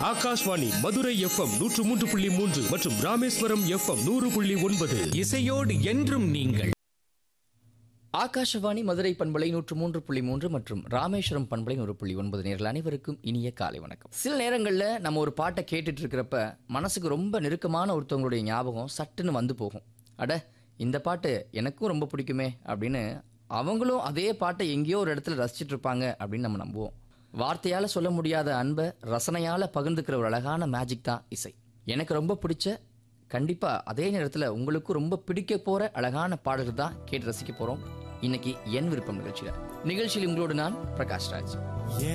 Akashvani Madurai FM நூற்று மூன்று புள்ளி மூன்று மற்றும் ராமேஸ்வரம் எஃப்எம் நூறு புள்ளி ஒன்பது இசையோடு என்றும் நீங்கள் ஆகாஷவாணி மதுரை பண்பலை நூற்று மூன்று புள்ளி மூன்று மற்றும் ராமேஸ்வரம் பண்பலை நூறு புள்ளி ஒன்பது நேர்கள் அனைவருக்கும் இனிய காலை வணக்கம் சில நேரங்களில் நம்ம ஒரு பாட்டை கேட்டுட்டு இருக்கிறப்ப மனசுக்கு ரொம்ப நெருக்கமான ஒருத்தவங்களுடைய ஞாபகம் சட்டுன்னு வந்து போகும் அட இந்த பாட்டு எனக்கும் ரொம்ப பிடிக்குமே அப்படின்னு அவங்களும் அதே பாட்டை எங்கேயோ ஒரு இடத்துல ரசிச்சிட்டு இருப்பாங்க அப்படின்னு நம்ம நம்புவோம் வார்த்தையால் சொல்ல முடியாத அன்பை ரசனையால் பகிர்ந்துக்கிற ஒரு அழகான மேஜிக் தான் இசை எனக்கு ரொம்ப பிடிச்ச கண்டிப்பாக அதே நேரத்தில் உங்களுக்கும் ரொம்ப பிடிக்க போகிற அழகான பாடல்கள் தான் கேட்டு ரசிக்க போகிறோம் இன்னைக்கு என் விருப்பம் நிகழ்ச்சியில் நிகழ்ச்சியில் உங்களோடு நான் பிரகாஷ் ராஜ்